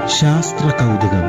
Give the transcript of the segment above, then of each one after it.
ശാസ്ത്ര കൗതുകം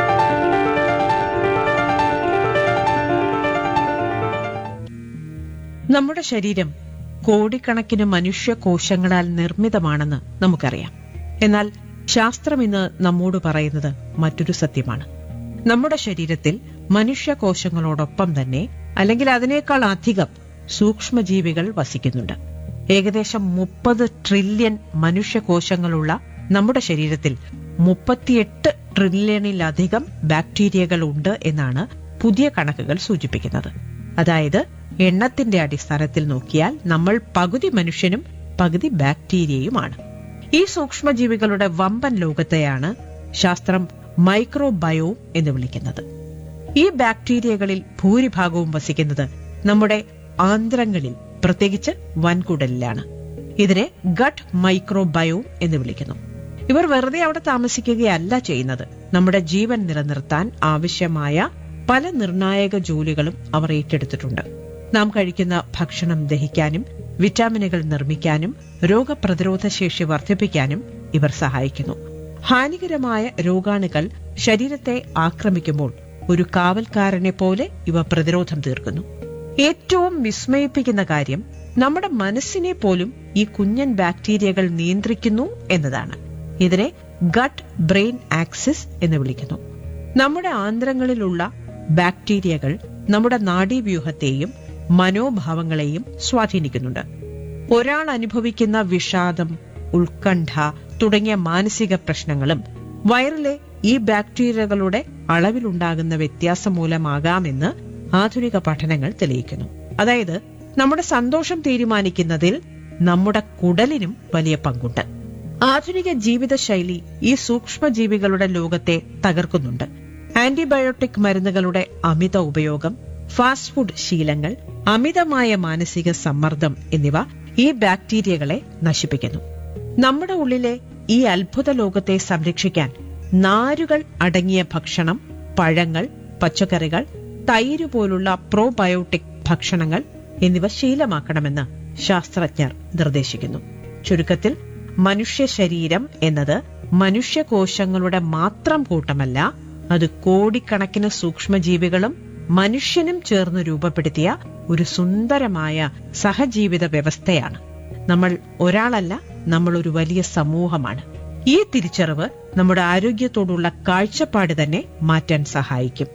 നമ്മുടെ ശരീരം കോടിക്കണക്കിന് മനുഷ്യ കോശങ്ങളാൽ നിർമ്മിതമാണെന്ന് നമുക്കറിയാം എന്നാൽ ശാസ്ത്രം ഇന്ന് നമ്മോട് പറയുന്നത് മറ്റൊരു സത്യമാണ് നമ്മുടെ ശരീരത്തിൽ മനുഷ്യ കോശങ്ങളോടൊപ്പം തന്നെ അല്ലെങ്കിൽ അതിനേക്കാൾ അധികം സൂക്ഷ്മജീവികൾ വസിക്കുന്നുണ്ട് ഏകദേശം മുപ്പത് ട്രില്യൺ മനുഷ്യ കോശങ്ങളുള്ള നമ്മുടെ ശരീരത്തിൽ മുപ്പത്തിയെട്ട് ട്രില്യണിലധികം ബാക്ടീരിയകൾ ഉണ്ട് എന്നാണ് പുതിയ കണക്കുകൾ സൂചിപ്പിക്കുന്നത് അതായത് എണ്ണത്തിന്റെ അടിസ്ഥാനത്തിൽ നോക്കിയാൽ നമ്മൾ പകുതി മനുഷ്യനും പകുതി ബാക്ടീരിയയുമാണ് ഈ സൂക്ഷ്മജീവികളുടെ വമ്പൻ ലോകത്തെയാണ് ശാസ്ത്രം മൈക്രോബയോം എന്ന് വിളിക്കുന്നത് ഈ ബാക്ടീരിയകളിൽ ഭൂരിഭാഗവും വസിക്കുന്നത് നമ്മുടെ ആന്ത്രങ്ങളിൽ പ്രത്യേകിച്ച് വൻകുടലിലാണ് ഇതിനെ ഗട്ട് മൈക്രോബയോം എന്ന് വിളിക്കുന്നു ഇവർ വെറുതെ അവിടെ താമസിക്കുകയല്ല ചെയ്യുന്നത് നമ്മുടെ ജീവൻ നിലനിർത്താൻ ആവശ്യമായ പല നിർണായക ജോലികളും അവർ ഏറ്റെടുത്തിട്ടുണ്ട് നാം കഴിക്കുന്ന ഭക്ഷണം ദഹിക്കാനും വിറ്റാമിനുകൾ നിർമ്മിക്കാനും രോഗപ്രതിരോധ ശേഷി വർദ്ധിപ്പിക്കാനും ഇവർ സഹായിക്കുന്നു ഹാനികരമായ രോഗാണുക്കൾ ശരീരത്തെ ആക്രമിക്കുമ്പോൾ ഒരു കാവൽക്കാരനെ പോലെ ഇവ പ്രതിരോധം തീർക്കുന്നു ഏറ്റവും വിസ്മയിപ്പിക്കുന്ന കാര്യം നമ്മുടെ മനസ്സിനെ പോലും ഈ കുഞ്ഞൻ ബാക്ടീരിയകൾ നിയന്ത്രിക്കുന്നു എന്നതാണ് ഇതിനെ ഗട്ട് ബ്രെയിൻ ആക്സിസ് എന്ന് വിളിക്കുന്നു നമ്മുടെ ആന്തരങ്ങളിലുള്ള ബാക്ടീരിയകൾ നമ്മുടെ നാഡീവ്യൂഹത്തെയും മനോഭാവങ്ങളെയും സ്വാധീനിക്കുന്നുണ്ട് ഒരാൾ അനുഭവിക്കുന്ന വിഷാദം ഉത്കണ്ഠ തുടങ്ങിയ മാനസിക പ്രശ്നങ്ങളും വയറിലെ ഈ ബാക്ടീരിയകളുടെ അളവിലുണ്ടാകുന്ന വ്യത്യാസം മൂലമാകാമെന്ന് ആധുനിക പഠനങ്ങൾ തെളിയിക്കുന്നു അതായത് നമ്മുടെ സന്തോഷം തീരുമാനിക്കുന്നതിൽ നമ്മുടെ കുടലിനും വലിയ പങ്കുണ്ട് ആധുനിക ജീവിതശൈലി ഈ സൂക്ഷ്മജീവികളുടെ ലോകത്തെ തകർക്കുന്നുണ്ട് ആന്റിബയോട്ടിക് മരുന്നുകളുടെ അമിത ഉപയോഗം ഫാസ്റ്റ് ഫുഡ് ശീലങ്ങൾ അമിതമായ മാനസിക സമ്മർദ്ദം എന്നിവ ഈ ബാക്ടീരിയകളെ നശിപ്പിക്കുന്നു നമ്മുടെ ഉള്ളിലെ ഈ അത്ഭുത ലോകത്തെ സംരക്ഷിക്കാൻ നാരുകൾ അടങ്ങിയ ഭക്ഷണം പഴങ്ങൾ പച്ചക്കറികൾ തൈര് പോലുള്ള പ്രോബയോട്ടിക് ഭക്ഷണങ്ങൾ എന്നിവ ശീലമാക്കണമെന്ന് ശാസ്ത്രജ്ഞർ നിർദ്ദേശിക്കുന്നു ചുരുക്കത്തിൽ മനുഷ്യ ശരീരം എന്നത് മനുഷ്യകോശങ്ങളുടെ മാത്രം കൂട്ടമല്ല അത് കോടിക്കണക്കിന് സൂക്ഷ്മജീവികളും മനുഷ്യനും ചേർന്ന് രൂപപ്പെടുത്തിയ ഒരു സുന്ദരമായ സഹജീവിത വ്യവസ്ഥയാണ് നമ്മൾ ഒരാളല്ല നമ്മൾ ഒരു വലിയ സമൂഹമാണ് ഈ തിരിച്ചറിവ് നമ്മുടെ ആരോഗ്യത്തോടുള്ള കാഴ്ചപ്പാട് തന്നെ മാറ്റാൻ സഹായിക്കും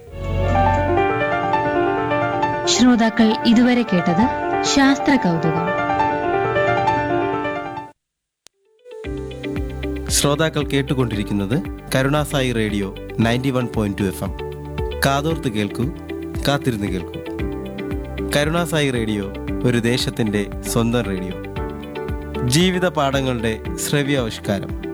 ശ്രോതാക്കൾ ഇതുവരെ കേട്ടത് ശാസ്ത്ര കൗതുകം ശ്രോതാക്കൾ കേട്ടുകൊണ്ടിരിക്കുന്നത് Karunasai radio ninety one point two FM എം കാതോർത്ത് കേൾക്കൂ കാത്തിരുന്ന് കേൾക്കൂ കരുണാസായി റേഡിയോ ഒരു ദേശത്തിൻ്റെ സ്വന്തം റേഡിയോ ജീവിത പാഠങ്ങളുടെ ശ്രവ്യാവിഷ്കാരം